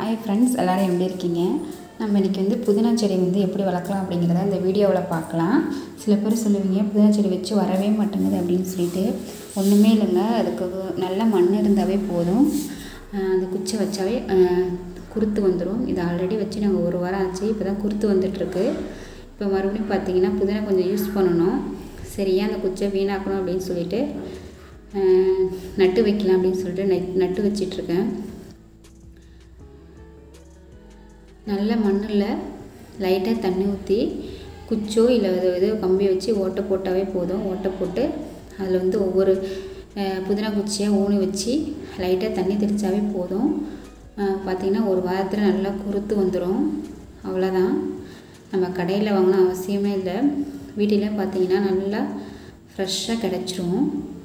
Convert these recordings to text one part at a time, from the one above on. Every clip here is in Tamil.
ஹாய் ஃப்ரெண்ட்ஸ் எல்லோரும் எப்படி இருக்கீங்க நம்ம இன்றைக்கி வந்து புதினா செடி வந்து எப்படி வளர்க்கலாம் அப்படிங்கிறத இந்த வீடியோவில் பார்க்கலாம் சில பேர் சொல்லுவீங்க புதினா செடி வச்சு வரவே மாட்டேங்குது அப்படின்னு சொல்லிட்டு ஒன்றுமே இல்லைங்க அதுக்கு நல்ல மண் இருந்தாவே போதும் அஹ் அந்த குச்சி வச்சாவே அஹ், குருத்து வந்துடும் இது ஆல்ரெடி வச்சு நாங்கள் ஒரு வாரம் ஆச்சு இப்போ தான் குருத்து வந்துட்டுருக்கு இப்போ மறுபடியும் பார்த்தீங்கன்னா புதினா கொஞ்சம் யூஸ் பண்ணணும் சரி ஏன் அந்த குச்சியை வீணாக்கணும் அப்படின்னு சொல்லிட்டு அஹ், நட்டு வைக்கலாம் அப்படின்னு சொல்லிட்டு நட் நட்டு வச்சிட்ருக்கேன் நல்ல மண்ணில் லைட்டாக தண்ணி ஊற்றி குச்சோ இல்லை ஏதோ ஏதோ கம்பி வச்சு ஓட்டை போட்டாவே போதும் ஓட்டை போட்டு அதில் வந்து ஒவ்வொரு அஹ், புதினா குச்சியாக ஊனி வச்சு லைட்டாக தண்ணி தெளித்தாவே போதும் அஹ், பார்த்திங்கன்னா ஒரு வாரத்தில் நல்லா குருத்து வந்துடும் அவ்வளோதான் நம்ம கடையில் வாங்கின அவசியமே இல்லை வீட்டில் பார்த்தீங்கன்னா நல்லா ஃப்ரெஷ்ஷாக கிடச்சிரும்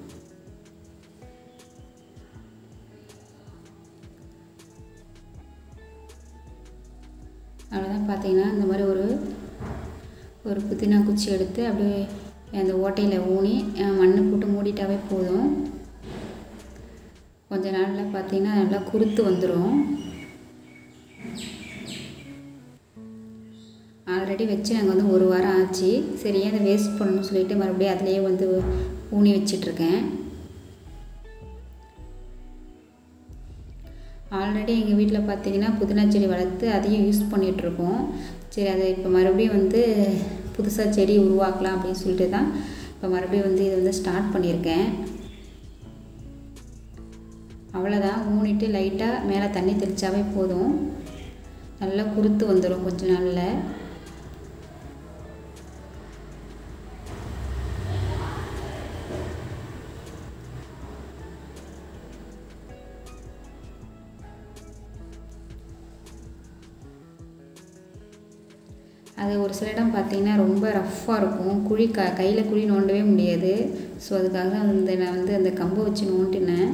அவ்வளோதான் பார்த்தீங்கன்னா இந்த மாதிரி ஒரு ஒரு புதினா குச்சி எடுத்து அப்படியே அந்த ஓட்டையில் ஊனி அஹ், மண்ணை போட்டு மூடிட்டாவே போதும் கொஞ்ச நாளில் பார்த்தீங்கன்னா நல்லா குருத்து வந்துடும் ஆல்ரெடி வச்சு நாங்கள் வந்து ஒரு வாரம் ஆச்சு சரி ஏன் அதை வேஸ்ட் பண்ணணும்னு சொல்லிட்டு மறுபடியும் அதிலேயே வந்து ஊனி வச்சிட்ருக்கேன் ஆல்ரெடி எங்கள் வீட்டில் பார்த்தீங்கன்னா புதினா செடி வளர்த்து அதையும் யூஸ் பண்ணிகிட்ருக்கோம் சரி அதை இப்போ மறுபடியும் வந்து புதுசாக செடி உருவாக்கலாம் அப்படின்னு சொல்லிட்டு தான் இப்போ மறுபடியும் வந்து இதை வந்து ஸ்டார்ட் பண்ணியிருக்கேன் அவ்வளோதான் ஊனிட்டு லைட்டாக மேலே தண்ணி தெளித்தாவே போதும் நல்லா குருத்து வந்துடும் கொஞ்ச நாளில் அது ஒரு சில இடம் பார்த்தீங்கன்னா ரொம்ப ரஃப்பாக இருக்கும் குழி க கையில் குழி நோண்டவே முடியாது ஸோ அதுக்காக அந்த நான் வந்து அந்த கம்பை வச்சு நோண்டினேன்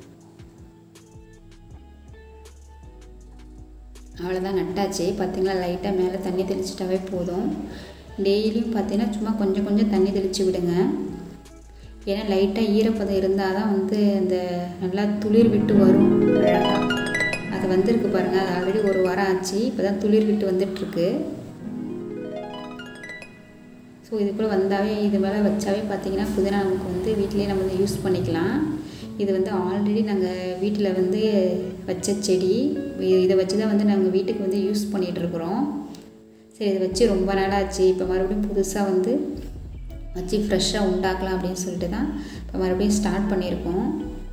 அவ்வளோதான் நட்டாச்சு பார்த்தீங்களா லைட்டாக மேலே தண்ணி தெளிச்சிட்டாவே போதும் டெய்லியும் பார்த்தீங்கன்னா சும்மா கொஞ்சம் கொஞ்சம் தண்ணி தெளித்து விடுங்க ஏன்னா லைட்டாக ஈரப்பதம் இருந்தால் தான் வந்து அந்த நல்லா துளிர் விட்டு வரும் அழகாக அது வந்திருக்கு பாருங்கள் அது ஆல்ரெடி ஒரு வாரம் ஆச்சு இப்போ தான் துளிர் விட்டு வந்துட்டுருக்கு ஸோ இதுக்குள்ளே வந்தாவே இது மேலே வச்சாவே பார்த்தீங்கன்னா புதினா நமக்கு வந்து வீட்டிலேயே நம்ம வந்து யூஸ் பண்ணிக்கலாம் இது வந்து ஆல்ரெடி நாங்கள் வீட்டில் வந்து வச்ச செடி இ- இதை வச்சு தான் வந்து நாங்கள் வீட்டுக்கு வந்து யூஸ் பண்ணிகிட்ருக்குறோம் சரி இதை வச்சு ரொம்ப நாளாச்சு இப்போ மறுபடியும் புதுசாக வந்து வச்சு ஃப்ரெஷ்ஷாக உண்டாக்கலாம் அப்படின்னு சொல்லிட்டு தான் இப்போ மறுபடியும் ஸ்டார்ட் பண்ணியிருக்கோம்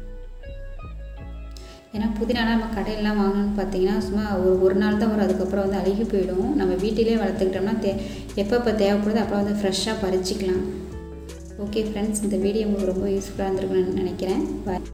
ஏன்னா புதினாலாம் நம்ம கடையிலலாம் வாங்கணும்னு பார்த்தீங்கன்னா சும்மா ஒரு ஒரு நாள் தான் வரும் அதுக்கப்புறம் வந்து அழுகி போயிடும் நம்ம வீட்டிலே வளர்த்துக்கிட்டோம்னா தே எப்பப்போ தேவைப்படுதோ அப்போ வந்து ஃப்ரெஷ்ஷாக பறிச்சிக்கலாம் ஓகே ஃப்ரெண்ட்ஸ் இந்த வீடியோ உங்களுக்கு ரொம்ப யூஸ்ஃபுல்லாக இருந்திருக்குன்னு நினைக்கிறேன் பாய்